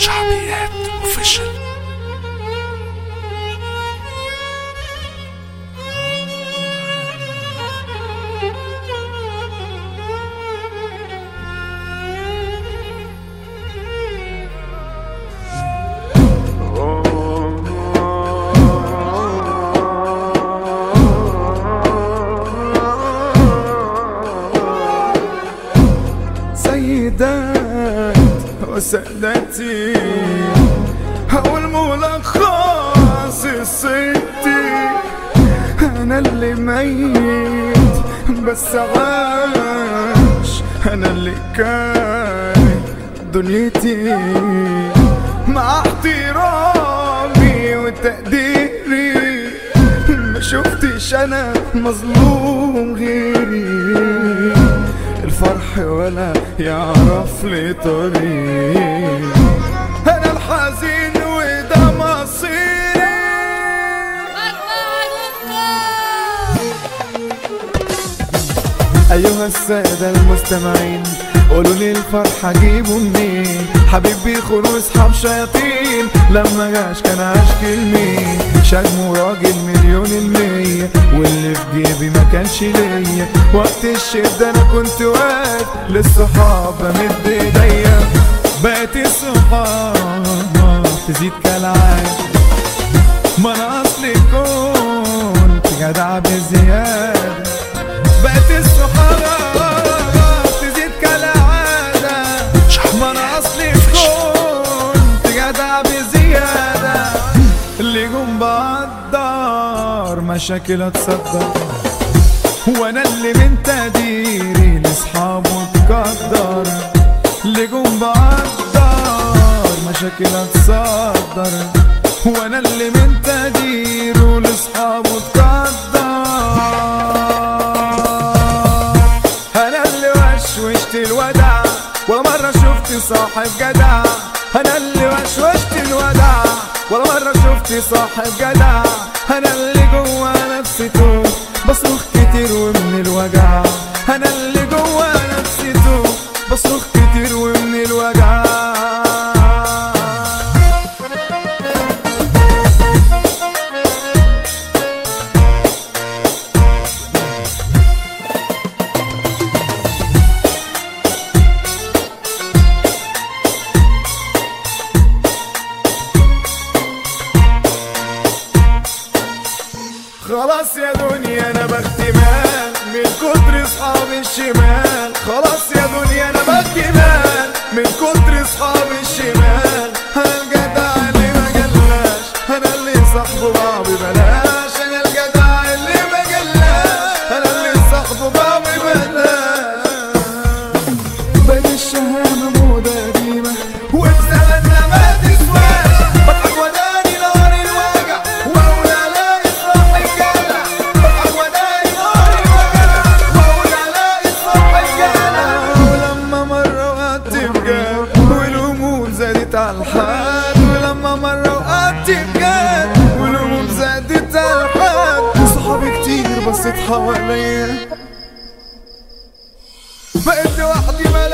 شعبيات اوفيشال سيدات وسادتي هو الملخص الستي انا اللي ميت بس عاش انا اللي كان دنيتي مع احترامي وتقديري ما شفتش انا مظلوم غيري الفرح ولا يعرف لي طريق انا الحزين وده مصيري ايها السادة المستمعين قولوا لي الفرحة اجيبه منين حبيبي خلوا اصحاب شياطين لما جاش كان اشكي لمين شجمه راجل مليون المية واللي في جيبي ما كانش ليا وقت الشدة انا كنت واقف للصحاب بمد ايديا بقت الصحاب تزيد كالعادة ما انا اصلي كنت جدع بزيادة بقت الصحاب تزيد كالعادة ما انا اصلي كنت جدع بزيادة اللي جم بقدر مشاكل اتصدر وانا اللي من تقديري لاصحابه اتقدر اللي جم بقدر مشاكل اتصدر وانا اللي من تقديره لاصحابه اتقدر انا اللي وشوشت الوداع ولا مرة شفت صاحب جدع انا اللي وشوشت الوداع ولا مرة شفت صاحب جدع انا اللي جوا نفسي توب بصرخ كتير ومن الوجع انا اللي جوا نفسي توب بصرخ كتير ومن الوجع خلاص يا دنيا انا بختي مال من كتر اصحاب الشمال خلاص يا دنيا انا بختي مال من كتر اصحاب الشمال انا الجدع اللي ما جلاش انا اللي صاحبه بعض بلاش انا الجدع اللي ما جلاش انا اللي صاحبه بعض بلاش بين الشهامة موضة قديمة وفي زماننا ما تسواش بضحك وداني نار الوجع واقول الاقي صاحب جدع بضحك وداني نار الوجع واقول الاقي صاحب جدع ولما مرة وقعدت بجد والهموم زادت على الحال ولما مرة وقعدت بجد والهموم زادت على الحال صحابي كتير بصيت حواليا بقيت لوحدي ملاك